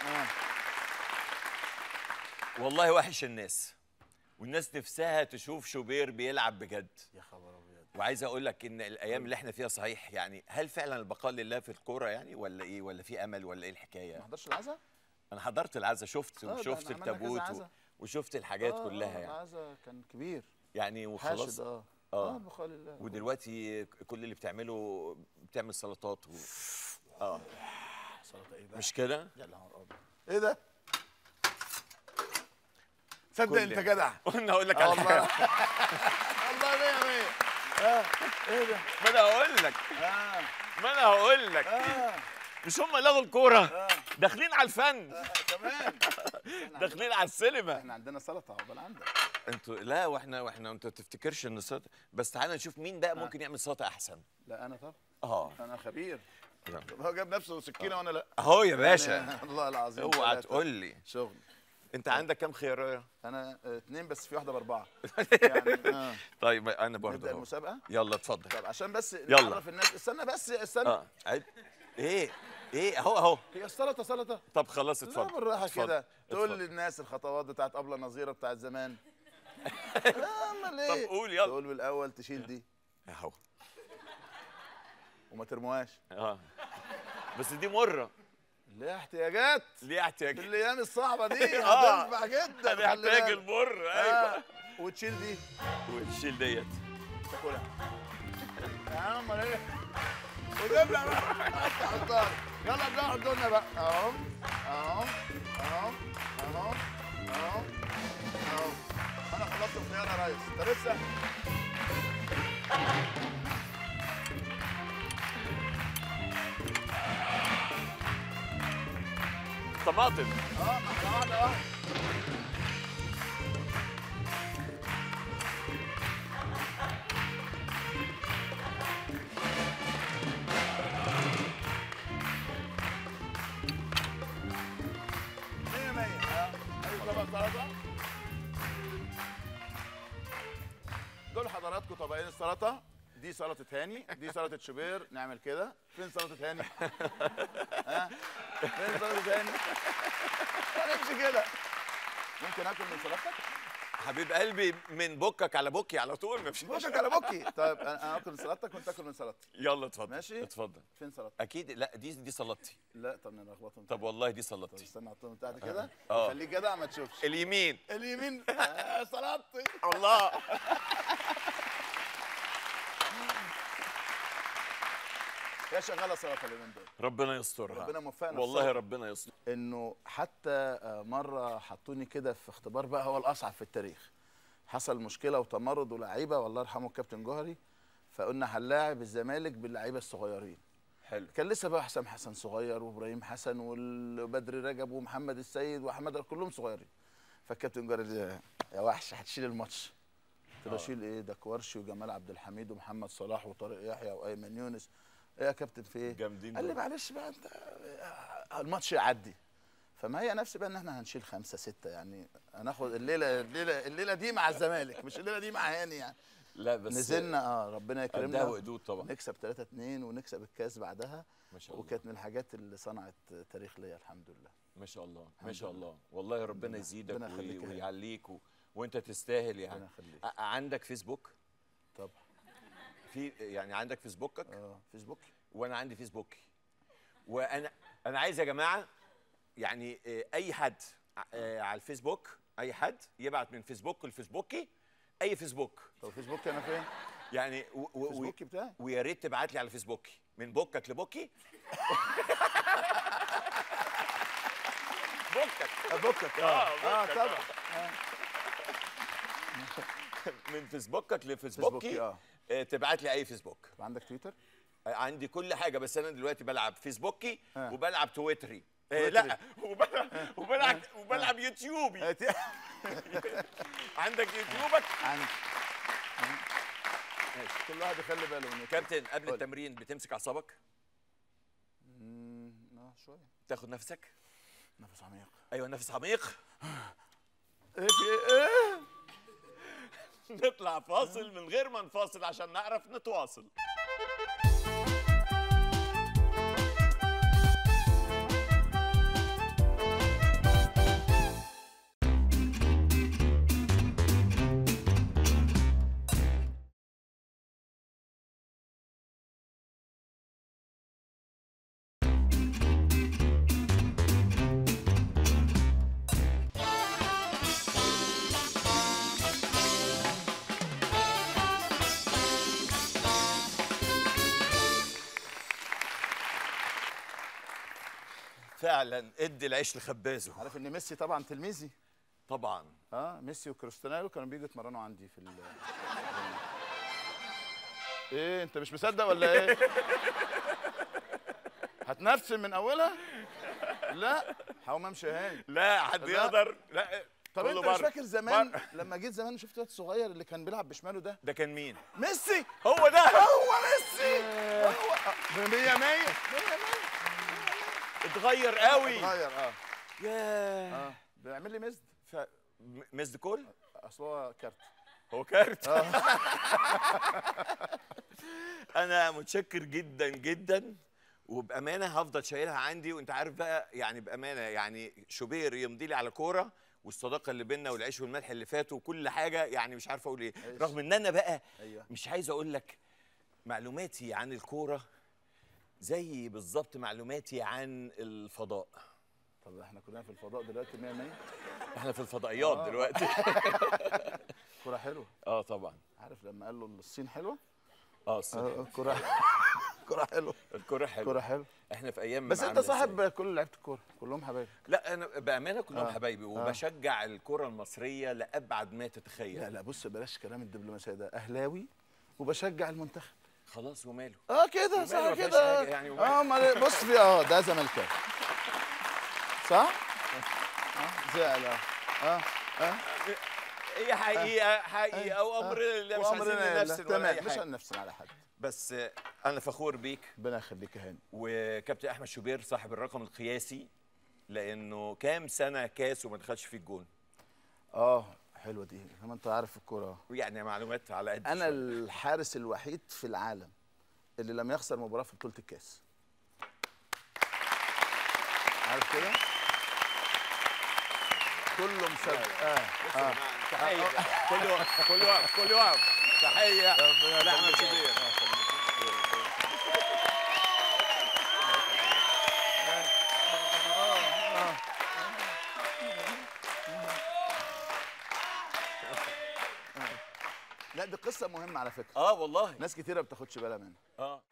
والله وحش الناس والناس نفسها تشوف شوبير بيلعب بجد يا خبر ابيض وعايز اقول لك ان الايام اللي احنا فيها صحيح يعني هل فعلا البقاء لله في الكوره يعني ولا ايه ولا في امل ولا ايه ما الحكايه حضرش العزا؟ انا حضرت العزا شفت آه، ده وشفت إحنا عملنا كذا التابوت و- عزا. وشفت الحاجات آه، كلها آه، يعني العزا كان كبير يعني وخلاص حاشد اه آه. اه بقاء لله ودلوقتي كل اللي بتعمله بتعمل سلطات و... اه سلطه ايه بقى؟ مش كده يا نهار ابيض ايه ده؟ تصدق كل انت يوم. جدع قلنا اقول لك آه على والله حاجه والله مية مية اه ايه ده؟ ما انا هقول لك اه ما انا هقول لك اه مش هم لغوا الكوره اه داخلين على الفن آه، كمان داخلين على السينما احنا عندنا سلطه عقبال عندك انتوا لا واحنا واحنا انت تفتكرش ان السلطه بس تعالى نشوف مين بقى ممكن يعمل سلطه احسن لا انا طبعا اه انا خبير يلا. طب هو جاب نفسه سكينه وانا لا اهو يا باشا يعني الله العظيم اوعى ثلاثة. تقول لي شغل انت عندك كام خيار انا آه، اتنين بس في واحده باربعه يعني اه طيب انا برضه نبدا أهو. المسابقه يلا اتفضل طب عشان بس يلا. نعرف الناس استنى بس استنى اه عد- ايه ايه اهو اهو هي السلطه سلطه طب خلاص لا اتفضل بالراحه اتفضل. كده تقول اتفضل. للناس الخطوات بتاعت ابله نظيره بتاعت زمان لا امال ايه طب قول يلا. تقول بالاول تشيل دي اهو وما ترموهاش اه بس دي مره ليها احتياجات ليه احتياج في الايام الصعبه دي آه. هتنفع جدا انا خلي محتاج بالك. المر آه. ايوه وتشيل دي وتشيل ديت تاكلها يا عم امال ايه وتبلع بقى افتح الصار يلا بقى حضرنا بقى اهو اهو اهو اهو اهو اهو انا خلصت الخيار يا ريس انت لسه طماطم اه واحده واحده واحده مية مية اه أي طبق سلطة دول حضراتكم طبقين السلطة دي سلطة هاني دي سلطة شوبير نعمل كده فين سلطة هاني؟ ها؟ فين سلطة هاني؟ نمشي كده ممكن اكل من سلطتك؟ حبيب قلبي من بكك على بكي على طول مفيش بوشك على بوكي طيب انا أنا اكل من سلطتك وانت تاكل من سلطتي يلا اتفضل ماشي. اتفضل فين سلطتك؟ اكيد لا دي دي سلطتي لا طب نلخبطهم طب والله دي طب سلطتي استنى احطهم تحت كده آه. خليك جدع ما تشوفش اليمين اليمين آه، سلطتي الله يا شغاله سلطه اليومين دول ربنا يسترها ربنا موفقنا في والله الصبر. ربنا يستر انه حتى آه، مره حطوني كده في اختبار بقى هو الاصعب في التاريخ حصل مشكله وتمرد ولاعيبه والله يرحمه الكابتن جوهري فقلنا هنلاعب الزمالك باللعيبه الصغيرين حلو كان لسه بقى حسام حسن صغير وابراهيم حسن وبدر رجب ومحمد السيد واحمد كلهم صغيرين فالكابتن جوهري قال لي، يا وحش هتشيل الماتش قلت له اشيل ايه ده كوارشي وجمال عبد الحميد ومحمد صلاح وطارق يحيى وايمن يونس ايه يا كابتن في ايه جامدين قال لي دول. معلش بقى انت آه، الماتش يعدي فما هي نفس بقى ان احنا هنشيل خمسه سته يعني هناخد الليله الليله الليله دي مع الزمالك مش الليله دي مع هاني يعني لا بس نزلنا اه ربنا قدها يكرمنا وقدود طبعا نكسب 3 2 ونكسب الكاس بعدها ما شاء الله وكانت من الحاجات اللي صنعت تاريخ ليا الحمد لله ما شاء الله ما الحمد شاء لله. الله والله ربنا يزيدك ربنا وي- يخليك يا هاني. ويعليك و... وانت تستاهل يعني ربنا يخليك ع- عندك فيسبوك طبعا في يعني عندك فيسبوكك اه فيسبوك وانا عندي فيسبوكي وانا انا عايز يا جماعه يعني آه، اي حد آه، على الفيسبوك اي حد يبعت من فيسبوك لفيسبوكي اي فيسبوك طب فيسبوك انا فين؟ يعني و- و- و- فيسبوك بتاعي ويا ريت تبعت لي على فيسبوكي من بوكك لبوكي بوكك بوكك آه، اه بوكك، طبعا من فيسبوكك فيسبوكي لفيسبوكي اه آه، تبعت لي اي فيسبوك طب عندك تويتر؟ آه، عندي كل حاجه بس انا دلوقتي بلعب فيسبوكي آه. وبلعب تويتري آه، تويتري. لا وبلعب وبلعب وبلعب يوتيوبي عندك يوتيوبك عندي ماشي كل واحد يخلي باله من كابتن قبل قول. التمرين بتمسك اعصابك مم، اه شويه تاخد نفسك نفس عميق ايوه نفس عميق ايه في ايه؟ ايه؟ نطلع فاصل من غير ما نفاصل عشان نعرف نتواصل فعلا ادي العيش لخبازه عارف ان ميسي طبعا تلميذي طبعا اه ميسي وكريستيانو كانوا بيجوا يتمرنوا عندي في ال ايه انت مش مصدق ولا ايه هتنفسن من اولها لا هقوم امشي هاني لا حد لا. يقدر لا طب كله انت مش بره. فاكر زمان بره. لما جيت زمان شفت واد صغير اللي كان بيلعب بشماله ده ده كان مين ميسي هو ده هو ميسي هو 100 100 100 اتغير قوي اتغير اه ياه اه بيعمل لي مزد ف... م- مزد كول اصل هو كارت هو كارت انا متشكر جدا جدا وبامانه هفضل شايلها عندي وانت عارف بقى يعني بامانه يعني شوبير يمضي لي على كوره والصداقه اللي بينا والعيش والملح اللي فاتوا وكل حاجه يعني مش عارف اقول ايه عيش. رغم ان انا بقى ايوه مش عايز اقول لك معلوماتي عن الكوره زي بالظبط معلوماتي عن الفضاء طب احنا كلنا في الفضاء دلوقتي 100 100 احنا في الفضائيات آه. دلوقتي كرة حلوه اه طبعا عارف لما قال له الصين حلوه اه الصراحة. اه كرة كرة حلوه الكوره حلوه كرة حلوه احنا في ايام بس انت عاملة إزاي. صاحب كل لعيبه الكوره كلهم حبايب لا انا بامانه كلهم آه. حبايبي وبشجع الكره المصريه لابعد ما تتخيل لا لا بص بلاش كلام الدبلوماسيه ده اهلاوي وبشجع المنتخب خلاص وماله اه كده وماله، صح ما فيهاش كده حاجة يعني، وماله. اه امال بص في اه ده زملكاوي صح؟ اه زعل اه اه اه هي حقيقه حقيقه وامر لا مش عايزين وأمرنا ننفسن لله. ولا اي تمام مش حاجه هننفسن على حد بس آه، انا فخور بيك ربنا يخليك يا هاني وكابتن احمد شوبير صاحب الرقم القياسي لانه كام سنه كاس وما دخلش فيه الجون اه حلوه دي زي ما انت عارف الكوره يعني معلومات على قد انا شوية. الحارس الوحيد في العالم اللي لم يخسر مباراه في بطوله الكاس عارف كده كله مصدق اه اه تحيه كل وقت كل وقت كل وقت تحيه لاحمد شوبير لا دي قصه مهمه على فكره اه والله ناس كتيره ما بتاخدش بالها منها اه